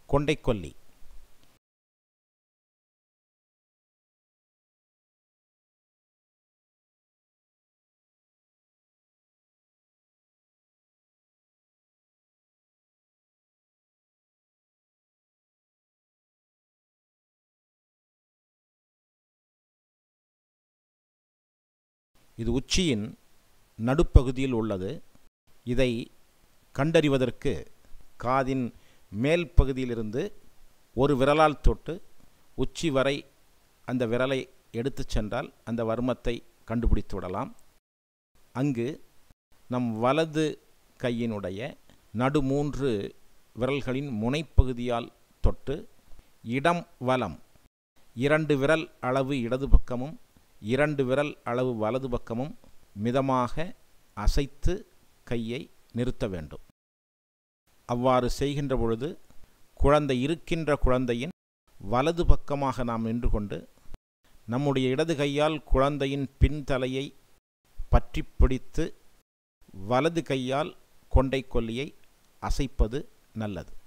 கொண்டைக்கொல்லி இது உச்சியின் நடுப்பகுதியில் உள்ளது இதை கண்டறிவதற்கு காதின் மேல் பகுதியிலிருந்து ஒரு விரலால் தொட்டு உச்சி வரை அந்த விரலை எடுத்துச் சென்றால் அந்த வர்மத்தை கண்டுபிடித்து விடலாம் அங்கு நம் வலது கையினுடைய நடு மூன்று விரல்களின் முனைப்பகுதியால் தொட்டு இடம் வலம் இரண்டு விரல் அளவு இடது பக்கமும் இரண்டு விரல் அளவு வலது பக்கமும் மிதமாக அசைத்து கையை நிறுத்த வேண்டும் அவ்வாறு செய்கின்ற பொழுது குழந்தை இருக்கின்ற குழந்தையின் வலது பக்கமாக நாம் நின்று கொண்டு நம்முடைய இடது கையால் குழந்தையின் பின்தலையை பற்றி பிடித்து வலது கையால் கொண்டை கொல்லியை அசைப்பது நல்லது